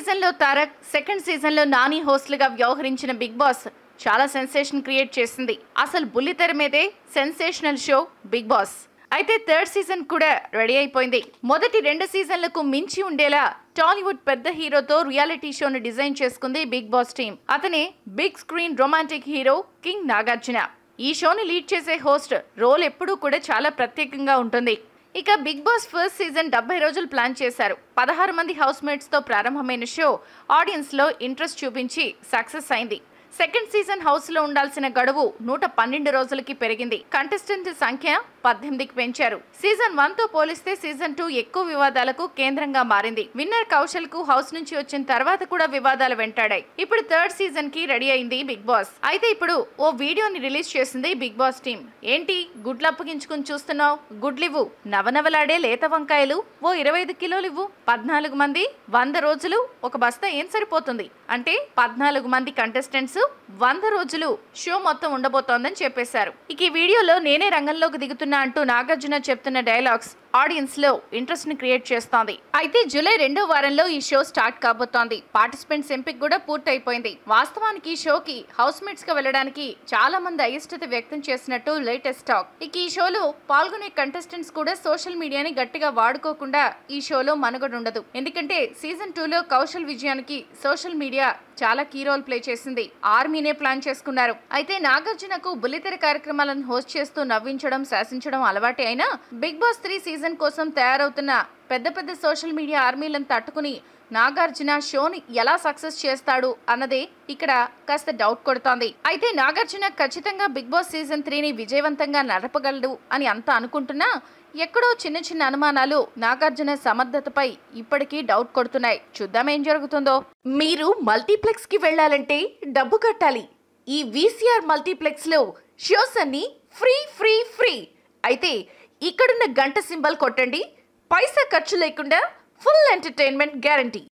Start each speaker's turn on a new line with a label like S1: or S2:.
S1: season లో Tarak second season లో నాని హోస్ట్లుగా వ్యవహరించిన బిగ్ బాస్ చాలా సెన్సేషన్ క్రియేట్ చేసింది అసలు బుల్లితెర మీదే సెన్సేషనల్ షో బిగ్ బాస్ అయితే థర్డ్ సీజన్ కూడా రెడీ అయిపోయింది మొదటి రెండు సీజన్లకు మించి ఉండేలా టాలీవుడ్ పెద్ద హీరోతో రియాలిటీ షోను డిజైన్ చేసుకుంది బిగ్ బాస్ టీం అతనే big screen romantic hero king Nagarjuna ఈ షోని లీడ్ చేసే హోస్ట్ రోల్ ఎప్పుడూ కూడా చాలా ప్రత్యేకంగా ఉంటుంది ఇక బిగ్ బాస్ ఫస్ట్ సీజన్ డెబ్బై రోజులు ప్లాన్ చేశారు పదహారు మంది హౌస్ మేట్స్ తో ప్రారంభమైన షో ఆడియన్స్ లో ఇంట్రెస్ట్ చూపించి సక్సెస్ అయింది సెకండ్ సీజన్ హౌస్ లో ఉండాల్సిన గడువు నూట పన్నెండు రోజులకి పెరిగింది కంటెస్టెంట్ సంఖ్య పద్దెనిమిదికి పెంచారు సీజన్ వన్ తో పోలిస్తే సీజన్ టూ ఎక్కువ వివాదాలకు కేంద్రంగా మారింది విన్నర్ కౌశల్ కు హౌస్ నుంచి వచ్చిన తర్వాత కూడా వివాదాలు వెంటాడాయి ఇప్పుడు థర్డ్ సీజన్ కి రెడీ అయింది బిగ్ బాస్ అయితే ఇప్పుడు ఓ వీడియోని రిలీజ్ చేసింది బిగ్ బాస్ టీం ఏంటి గుడ్లు అప్పగించుకుని చూస్తున్నావు గుడ్లివ్వు నవనవలాడే లేత వంకాయలు ఓ ఇరవై ఐదు కిలోలు ఇవ్వు పద్నాలుగు మంది వంద రోజులు ఒక బస్తా ఏం సరిపోతుంది అంటే పద్నాలుగు మంది కంటెస్టెంట్స్ వంద రోజులు షో మొత్తం ఉండబోతోందని చెప్పేశారు ఇక ఈ వీడియోలో నేనే రంగంలోకి దిగుతున్నా అంటూ నాగార్జున చెప్తున్న డైలాగ్స్ ఆడియన్స్ లో ఇంట్రెస్ట్ ని క్రియేట్ చేస్తోంది అయితే జూలై రెండో వారంలో ఈ షో స్టార్ట్ కాబోతోంది పార్టిసిపెంట్స్ ఎంపిక కూడా పూర్తయిపోయింది వాస్తవానికి ఈ షోకి హౌస్ మేట్స్ గా వెళ్ళడానికి చాలా మంది అయిష్టత వ్యక్తం చేసినట్టు లేటెస్ట్ టాక్ ఇక ఈ షోలో పాల్గొనే కంటెస్టెంట్స్ కూడా సోషల్ మీడియాని గట్టిగా వాడుకోకుండా ఈ షోలో మనుగడ ఉండదు ఎందుకంటే సీజన్ టూలో కౌశల్ విజయానికి సోషల్ మీడియా చాలా కీ రోల్ ప్లే చేసింది ఆర్మీనే ప్లాన్ చేసుకున్నారు అయితే నాగార్జునకు బుల్లితెర కార్యక్రమాలను హోస్ట్ చేస్తూ నవ్వించడం శాసించడం అలవాటే అయినా బిగ్ బాస్ త్రీ సీజన్ కోసం తయారవుతున్న పెద్ద పెద్ద సోషల్ మీడియా ఆర్మీలను తట్టుకుని నాగార్జున షోని ఎలా సక్సెస్ చేస్తాడు అన్నదే ఇక్కడ కాస్త డౌట్ కొడుతోంది అయితే నాగార్జున ఖచ్చితంగా బిగ్ బాస్ సీజన్ త్రీని విజయవంతంగా నడపగలడు అని అంతా అనుకుంటున్నా ఎక్కడో చిన్న చిన్న అనుమానాలు నాగార్జున సమర్థతపై ఇప్పటికీ డౌట్ కొడుతున్నాయి చూద్దాం ఏం జరుగుతుందో మీరు మల్టీప్లెక్స్ కి వెళ్ళాలంటే డబ్బు కట్టాలి ఈ వీసీఆర్ మల్టీప్లెక్స్ లో షోస్ అన్ని ఫ్రీ ఫ్రీ ఫ్రీ అయితే ఇక్కడున్న గంట సింబల్ కొట్టండి పైసా ఖర్చు లేకుండా ఫుల్ ఎంటర్టైన్మెంట్ గ్యారంటీ